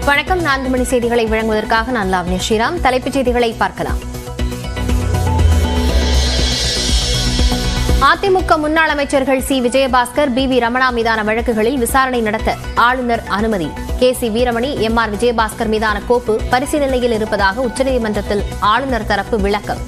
வணக்கம் நான்கு மணி செய்திகளை வழங்குவதற்காக நான் லாவண்ய ஸ்ரீராம் தலைப்புச் செய்திகளை பார்க்கலாம் அதிமுக முன்னாள் அமைச்சர்கள் C Vijayabaskar P V Ramana மீதான வழக்குகளில் விசாரணை நடத்த ஆளுநர் அனுமதி K C Veeramani M R Vijayabaskar மீதான கோப்பு பரிசீலனையில் இருப்பதாக உச்சநீதிமன்றத்தில் ஆளுநர் தரப்பு விளக்கம்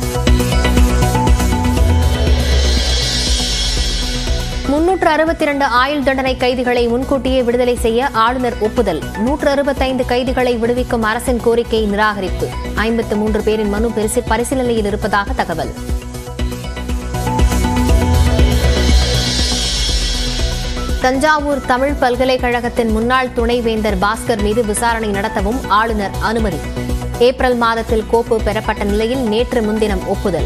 முன்னூற்று அறுபத்தி இரண்டு ஆயுள் தண்டனை கைதிகளை முன்கூட்டியே விடுதலை செய்ய ஆளுநர் ஒப்புதல் நூற்று அறுபத்தைந்து கைதிகளை விடுவிக்கும் அரசின் கோரிக்கை நிராகரிப்பு ஐம்பத்து மூன்று பேரின் மனு பரிசீ- பரிசீலனையில் இருப்பதாக தகவல் தஞ்சாவூர் தமிழ் பல்கலைக்கழகத்தின் முன்னாள் துணைவேந்தர் பாஸ்கர் மீது விசாரணை நடத்தவும் ஆளுநர் அனுமதி ஏப்ரல் மாதத்தில் கோப்பு பெறப்பட்ட நிலையில் நேற்று முன்தினம் ஒப்புதல்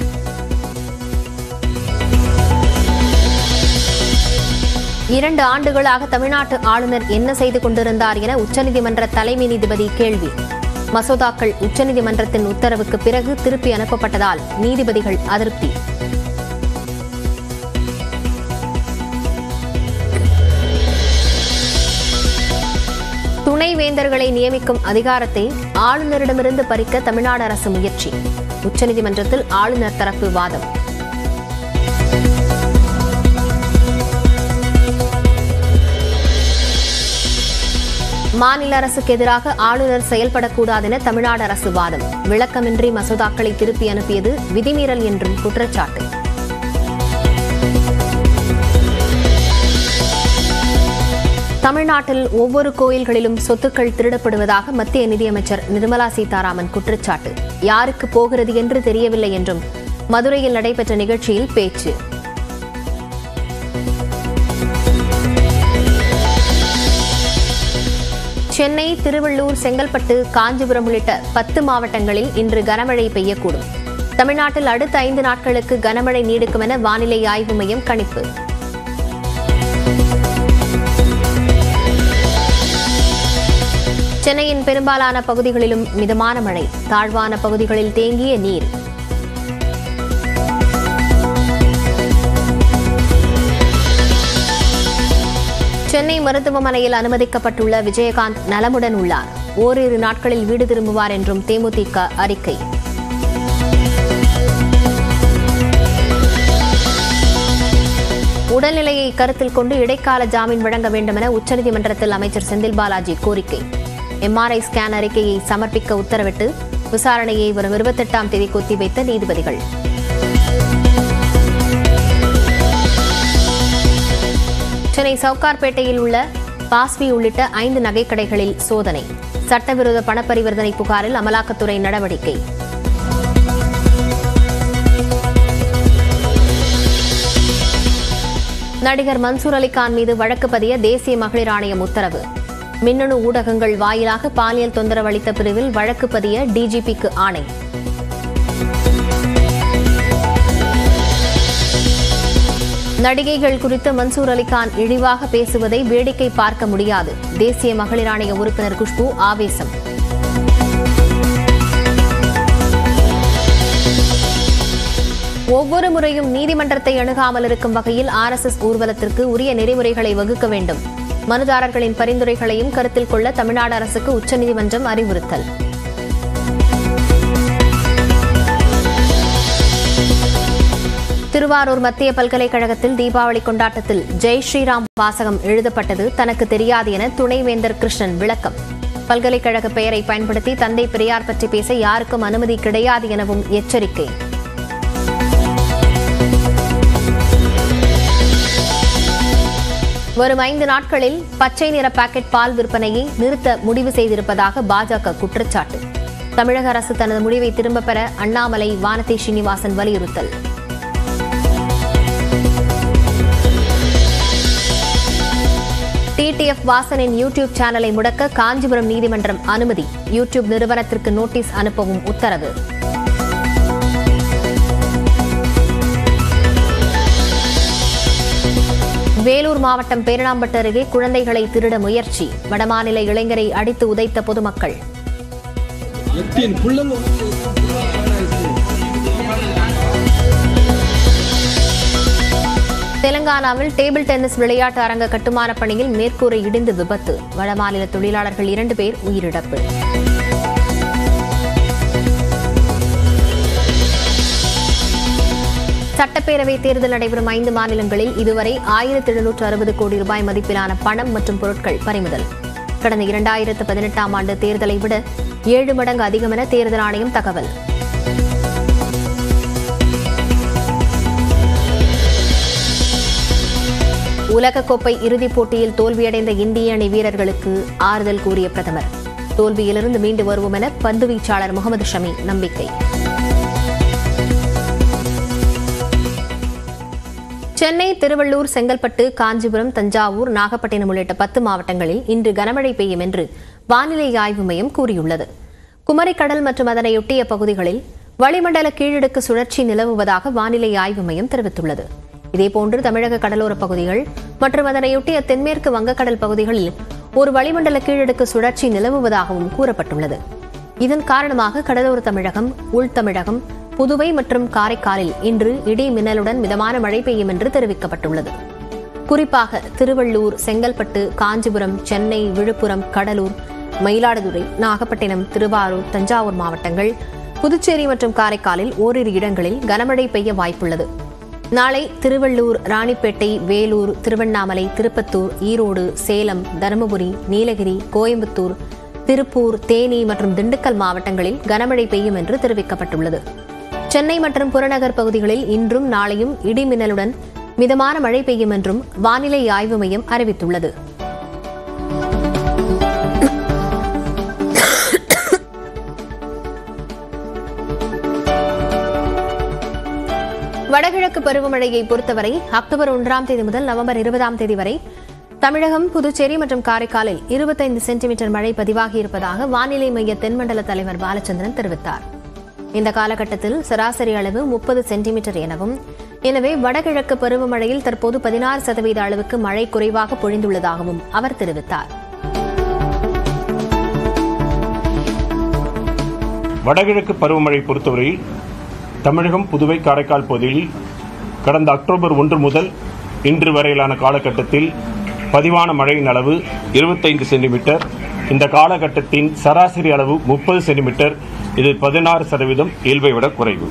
இரண்டு ஆண்டுகளாக தமிழ்நாட்டு ஆளுநர் என்ன செய்து கொண்டிருந்தார் என உச்சநீதிமன்ற தலைமை நீதிபதி கேள்வி மசோதாக்கள் உச்சநீதிமன்றத்தின் உத்தரவுக்கு பிறகு திருப்பி அனுப்பப்பட்டதால் நீதிபதிகள் அதிருப்தி துணைவேந்தர்களை நியமிக்கும் அதிகாரத்தை ஆளுநரிடமிருந்து பறிக்க தமிழ்நாடு அரசு முயற்சி உச்சநீதிமன்றத்தில் ஆளுநர் தரப்பு வாதம் மாநில அரசுக்கு எதிராக ஆளுநர் செயல்படக்கூடாது என தமிழ்நாடு அரசு வாதம் விளக்கமின்றி மசோதாக்களை திருப்பி அனுப்பியது விதிமீறல் என்றும் குற்றச்சாட்டு தமிழ்நாட்டில் ஒவ்வொரு கோயில்களிலும் சொத்துக்கள் திருடப்படுவதாக மத்திய நிதியமைச்சர் நிர்மலா சீதாராமன் குற்றச்சாட்டு யாருக்கு போகிறது என்று தெரியவில்லை என்றும் மதுரையில் நடைபெற்ற நிகழ்ச்சியில் பேச்சு சென்னை திருவள்ளூர் செங்கல்பட்டு காஞ்சிபுரம் உள்ளிட்ட பத்து மாவட்டங்களில் இன்று கனமழை பெய்யக்கூடும் தமிழ்நாட்டில் அடுத்த ஐந்து நாட்களுக்கு கனமழை நீடிக்கும் என வானிலை ஆய்வு மையம் கணிப்பு சென்னையின் பெரும்பாலான பகுதிகளிலும் மிதமான மழை தாழ்வான பகுதிகளில் தேங்கிய நீர் சென்னை மருத்துவமனையில் அனுமதிக்கப்பட்டுள்ள விஜயகாந்த் நலமுடன் உள்ளார் ஓரிரு நாட்களில் வீடு திரும்புவார் என்றும் தேமுதிக அறிக்கை உடல்நிலையை கருத்தில் கொண்டு இடைக்கால ஜாமீன் வழங்க வேண்டும் என உச்சநீதிமன்றத்தில் அமைச்சர் செந்தில் பாலாஜி கோரிக்கை எம்ஆர்ஐ ஸ்கேன் அறிக்கையை சமர்ப்பிக்க உத்தரவிட்டு விசாரணையை வரும் இருபத்தெட்டாம் தேதி ஒத்திவைத்த நீதிபதிகள் சென்னை சவுகார்பேட்டையில் உள்ள பாஸ்வி உள்ளிட்ட ஐந்து நகைக்கடைகளில் சோதனை சட்டவிரோத பணப்பரிவர்த்தனை புகாரில் அமலாக்கத்துறை நடவடிக்கை நடிகர் மன்சூர் அலிகான் மீது வழக்கு பதிய தேசிய மகளிர் ஆணையம் உத்தரவு மின்னணு ஊடகங்கள் வாயிலாக பாலியல் தொந்தரவு அளித்த பிரிவில் வழக்கு பதிய டிஜிபிக்கு ஆணை நடிகைகள் குறித்து மன்சூர் அலிகான் இழிவாக பேசுவதை வேடிக்கை பார்க்க முடியாது தேசிய மகளிர் ஆணைய உறுப்பினர் குஷ்பு ஆவேசம் ஒவ்வொரு முறையும் நீதிமன்றத்தை அணுகாமல் இருக்கும் வகையில் ஆர்எஸ்எஸ் ஊர்வலத்திற்கு உரிய நெறிமுறைகளை வகுக்க வேண்டும் மனுதாரர்களின் பரிந்துரைகளையும் கருத்தில் கொள்ள தமிழ்நாடு அரசுக்கு உச்சநீதிமன்றம் அறிவுறுத்தல் திருவாரூர் மத்திய பல்கலைக்கழகத்தில் தீபாவளி கொண்டாட்டத்தில் ஜெய் ஸ்ரீராம் வாசகம் எழுதப்பட்டது தனக்கு தெரியாது என துணைவேந்தர் கிருஷ்ணன் விளக்கம் பல்கலைக்கழக பெயரை பயன்படுத்தி தந்தை பெரியார் பற்றி பேச யாருக்கும் அனுமதி கிடையாது எனவும் எச்சரிக்கை வரும் ஐந்து நாட்களில் பச்சை நிற பாக்கெட் பால் விற்பனையை நிறுத்த முடிவு செய்திருப்பதாக பாஜக குற்றச்சாட்டு தமிழக அரசு தனது முடிவை திரும்பப் பெற அண்ணாமலை வானதி ஸ்ரீனிவாசன் வலியுறுத்தல் டிடிஎஃப் வாசனின் யூடியூப் சேனலை முடக்க காஞ்சிபுரம் நீதிமன்றம் அனுமதி யூடியூப் நிறுவனத்திற்கு நோட்டீஸ் அனுப்பவும் உத்தரவு வேலூர் மாவட்டம் பேரணாம்பட்டு அருகே குழந்தைகளை திருட முயற்சி வடமாநில இளைஞரை அடித்து உதைத்த பொதுமக்கள் எத்தின் புள்ளங்க தெலங்கானாவில் டேபிள் டென்னிஸ் விளையாட்டு அரங்க கட்டுமான பணியில் மேற்கூரை இடிந்து விபத்து வடமாநில தொழிலாளர்கள் இரண்டு பேர் உயிரிழப்பு சட்டப்பேரவை தேர்தல் நடைபெறும் ஐந்து மாநிலங்களில் இதுவரை ஆயிரத்தி எழுநூற்று அறுபது கோடி ரூபாய் மதிப்பிலான பணம் மற்றும் பொருட்கள் பறிமுதல் கடந்த இரண்டாயிரத்து பதினெட்டாம் ஆண்டு தேர்தலை விட ஏழு மடங்கு அதிகம் என தேர்தல் ஆணையம் தகவல் உலகக்கோப்பை இறுதிப் போட்டியில் தோல்வியடைந்த இந்திய அணி வீரர்களுக்கு ஆறுதல் கூறிய பிரதமர் தோல்வியிலிருந்து மீண்டு வருவோம் என பந்து வீச்சாளர் முகமது ஷமி நம்பிக்கை சென்னை திருவள்ளூர் செங்கல்பட்டு காஞ்சிபுரம் தஞ்சாவூர் நாகப்பட்டினம் உள்ளிட்ட பத்து மாவட்டங்களில் இன்று கனமழை பெய்யும் என்று வானிலை ஆய்வு மையம் கூறியுள்ளது குமரிக்கடல் மற்றும் அதனையொட்டிய பகுதிகளில் வளிமண்டல கீழடுக்கு சுழற்சி நிலவுவதாக வானிலை ஆய்வு மையம் தெரிவித்துள்ளது இதேபோன்று தமிழக கடலோரப் பகுதிகள் மற்றும் அதனையொட்டிய தென்மேற்கு வங்கக்கடல் பகுதிகளில் ஒரு வளிமண்டல கீழடுக்கு சுழற்சி நிலவுவதாகவும் கூறப்பட்டுள்ளது இதன் காரணமாக கடலோர தமிழகம் உள் தமிழகம் புதுவை மற்றும் காரைக்காலில் இன்று இடி மின்னலுடன் மிதமான மழை பெய்யும் என்று தெரிவிக்கப்பட்டுள்ளது குறிப்பாக திருவள்ளூர் செங்கல்பட்டு காஞ்சிபுரம் சென்னை விழுப்புரம் கடலூர் மயிலாடுதுறை நாகப்பட்டினம் திருவாரூர் தஞ்சாவூர் மாவட்டங்கள் புதுச்சேரி மற்றும் காரைக்காலில் ஓரிரு இடங்களில் கனமழை பெய்ய வாய்ப்புள்ளது நாளை திருவள்ளூர் ராணிப்பேட்டை வேலூர் திருவண்ணாமலை திருப்பத்தூர் ஈரோடு சேலம் தருமபுரி நீலகிரி கோயம்புத்தூர் திருப்பூர் தேனி மற்றும் திண்டுக்கல் மாவட்டங்களில் கனமழை பெய்யும் என்று தெரிவிக்கப்பட்டுள்ளது சென்னை மற்றும் புறநகர் பகுதிகளில் இன்றும் நாளையும் இடி மின்னலுடன் மிதமான மழை பெய்யும் என்றும் வானிலை ஆய்வு மையம் அறிவித்துள்ளது வடகிழக்கு பருவமழையை பொறுத்தவரை அக்டோபர் ஒன்றாம் தேதி முதல் நவம்பர் இருபதாம் தேதி வரை தமிழகம் புதுச்சேரி மற்றும் காரைக்காலில் இருபத்தைந்து சென்டிமீட்டர் மழை பதிவாகியிருப்பதாக வானிலை மைய தென்மண்டல தலைவர் பாலச்சந்திரன் தெரிவித்தார் இந்த காலகட்டத்தில் சராசரி அளவு முப்பது சென்டிமீட்டர் எனவும் எனவே வடகிழக்கு பருவமழையில் தற்போது பதினாறு சதவீத அளவுக்கு மழை குறைவாக பொழிந்துள்ளதாகவும் அவர் தெரிவித்தார் வடகிழக்கு பருவமழை பொறுத்தவரையில் தமிழகம் புதுவை காரைக்கால் பகுதியில் கடந்த அக்டோபர் ஒன்று முதல் இன்று வரையிலான காலகட்டத்தில் பதிவான மழையின் அளவு இருபத்தைந்து சென்டிமீட்டர் இந்த காலகட்டத்தின் சராசரி அளவு முப்பது சென்டிமீட்டர் இது பதினாறு சதவீதம் இயல்பை விட குறைவு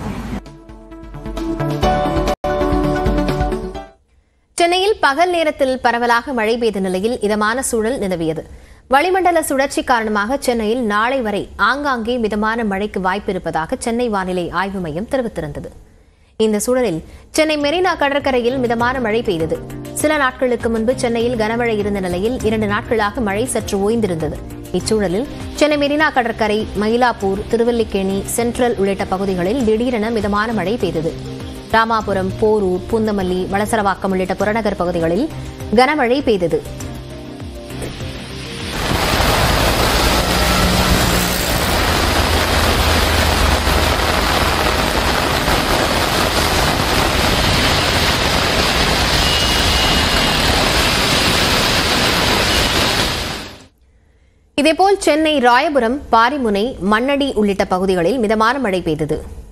சென்னையில் பகல் நேரத்தில் பரவலாக மழை பெய்த நிலையில் இதமான சூழல் நிலவியது வளிமண்டல சுழற்சி காரணமாக சென்னையில் நாளை வரை ஆங்காங்கே மிதமான மழைக்கு வாய்ப்பு இருப்பதாக சென்னை வானிலை ஆய்வு மையம் தெரிவித்திருந்தது இந்த சூழலில் சென்னை மெரினா கடற்கரையில் மிதமான மழை பெய்தது சில நாட்களுக்கு முன்பு சென்னையில் கனமழை இருந்த நிலையில் இரண்டு நாட்களாக மழை சற்று ஓய்ந்திருந்தது இச்சூழலில் சென்னை மெரினா கடற்கரை மயிலாப்பூர் திருவல்லிக்கேணி சென்ட்ரல் உள்ளிட்ட பகுதிகளில் திடீரென மிதமான மழை பெய்தது ராமாபுரம் போரூர் பூந்தமல்லி வளசரவாக்கம் உள்ளிட்ட புறநகர் பகுதிகளில் கனமழை பெய்தது இதேபோல் சென்னை ராயபுரம் பாரிமுனை மண்ணடி உள்ளிட்ட பகுதிகளில் மிதமான மழை பெய்தது